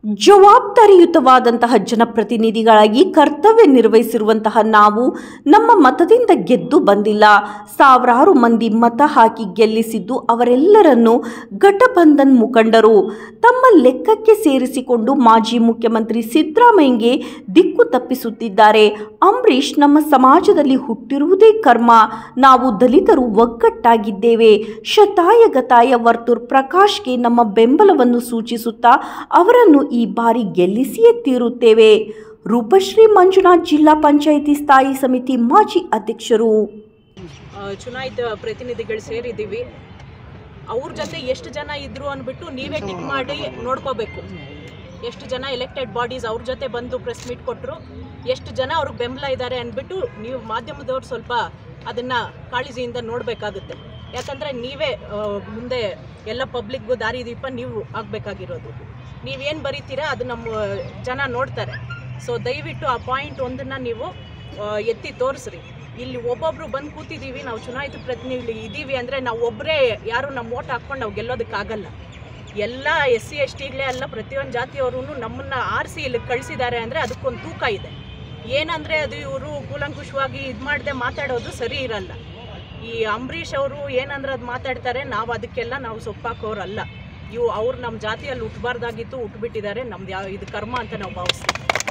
ಜವಾಬ್ದಾರಿಯುತವಾದಂತಹ ಜನಪ್ರತಿನಿಧಿಗಳಾಗಿ ಕರ್ತವ್ಯ ನಿರ್ವಹಿಸಿರುವಂತಹ ನಾವು ನಮ್ಮ ಮತದಿಂದ ಗೆದ್ದು ಬಂದಿಲ್ಲ ಸಾವಿರಾರು ಮಂದಿ ಮತ ಹಾಕಿ ಗೆಲ್ಲಿಸಿದ್ದು ಅವರೆಲ್ಲರನ್ನು ಘಟಬಂಧನ್ ಮುಖಂಡರು ತಮ್ಮ ಲೆಕ್ಕಕ್ಕೆ ಸೇರಿಸಿಕೊಂಡು ಮಾಜಿ ಮುಖ್ಯಮಂತ್ರಿ ಸಿದ್ದರಾಮಯ್ಯಗೆ ದಿಕ್ಕು ತಪ್ಪಿಸುತ್ತಿದ್ದಾರೆ ಅಂಬರೀಷ್ ನಮ್ಮ ಸಮಾಜದಲ್ಲಿ ಹುಟ್ಟಿರುವುದೇ ಕರ್ಮ ನಾವು ದಲಿತರು ಒಗ್ಗಟ್ಟಾಗಿದ್ದೇವೆ ಶತಾಯ ಗತಾಯ ವರ್ತೂರ್ ಪ್ರಕಾಶ್ಗೆ ನಮ್ಮ ಬೆಂಬಲವನ್ನು ಸೂಚಿಸುತ್ತಾ ಅವರನ್ನು ಈ ಬಾರಿ ಗೆಲ್ಲಿಸಿಯೇ ತೀರುತ್ತೇವೆ ರೂಪಶ್ರೀ ಮಂಜುನಾಥ್ ಜಿಲ್ಲಾ ಪಂಚಾಯಿತಿ ಸ್ಥಾಯಿ ಸಮಿತಿ ಮಾಜಿ ಅಧ್ಯಕ್ಷರು ಆ, ಚುನಾಯಿತ ಪ್ರತಿನಿಧಿಗಳು ಸೇರಿದ್ದೀವಿ ಅವ್ರ ಜೊತೆ ಎಷ್ಟು ಜನ ಇದ್ರು ಅಂದ್ಬಿಟ್ಟು ನೀವೇ ಟಿಕ್ ಮಾಡಿ ನೋಡ್ಕೋಬೇಕು ಎಷ್ಟು ಜನ ಎಲೆಕ್ಟೆಡ್ ಬಾಡೀಸ್ ಅವ್ರ ಜೊತೆ ಬಂದು ಪ್ರೆಸ್ ಮೀಟ್ ಕೊಟ್ಟರು ಎಷ್ಟು ಜನ ಅವ್ರಿಗೆ ಬೆಂಬಲ ಇದ್ದಾರೆ ಅಂದ್ಬಿಟ್ಟು ನೀವು ಮಾಧ್ಯಮದವ್ರು ಸ್ವಲ್ಪ ಅದನ್ನು ಕಾಳಜಿಯಿಂದ ನೋಡಬೇಕಾಗುತ್ತೆ ಯಾಕಂದರೆ ನೀವೇ ಆ, ಮುಂದೆ ಎಲ್ಲ ಪಬ್ಲಿಕ್ಗೂ ದಾರಿ ದೀಪ ನೀವು ಆಗಬೇಕಾಗಿರೋದು ನೀವೇನು ಬರೀತೀರಾ ಅದು ನಮ್ಮ ಜನ ನೋಡ್ತಾರೆ ಸೊ ದಯವಿಟ್ಟು ಆ ಪಾಯಿಂಟ್ ಒಂದನ್ನು ನೀವು ಆ, ಎತ್ತಿ ತೋರಿಸ್ರಿ ಇಲ್ಲಿ ಒಬ್ಬೊಬ್ರು ಬಂದು ಕೂತಿದ್ದೀವಿ ನಾವು ಚುನಾಯಿತ ಪ್ರತಿನಿಧಿ ಇದ್ದೀವಿ ಅಂದರೆ ನಾವು ಒಬ್ಬರೇ ಯಾರು ನಮ್ಮ ಓಟ್ ಹಾಕ್ಕೊಂಡು ನಾವು ಗೆಲ್ಲೋದಕ್ಕಾಗಲ್ಲ ಎಲ್ಲ ಎಸ್ ಸಿ ಎಸ್ ಟಿಗಳೇ ಅಲ್ಲ ಪ್ರತಿಯೊಂದು ಜಾತಿಯವರು ನಮ್ಮನ್ನು ಆರಿಸಿ ಇಲ್ಲಿ ಕಳಿಸಿದ್ದಾರೆ ಅಂದರೆ ಅದಕ್ಕೊಂದು ತೂಕ ಇದೆ ಏನಂದರೆ ಅದು ಇವರು ಕೂಲಂಕುಷವಾಗಿ ಇದು ಮಾಡದೆ ಮಾತಾಡೋದು ಸರಿ ಇರಲ್ಲ ಈ ಅಂಬರೀಷ್ ಅವರು ಏನಂದ್ರೆ ಅದು ಮಾತಾಡ್ತಾರೆ ನಾವು ಅದಕ್ಕೆಲ್ಲ ನಾವು ಸೊಪ್ಪಾಕೋರಲ್ಲ ಇವು ಅವ್ರು ನಮ್ಮ ಜಾತಿಯಲ್ಲಿ ಹುಟ್ಟಬಾರ್ದಾಗಿತ್ತು ಹುಟ್ಟುಬಿಟ್ಟಿದ್ದಾರೆ ನಮ್ದು ಯಾವ ಇದು ಕರ್ಮ ಅಂತ ನಾವು ಭಾವಿಸ್ತೀವಿ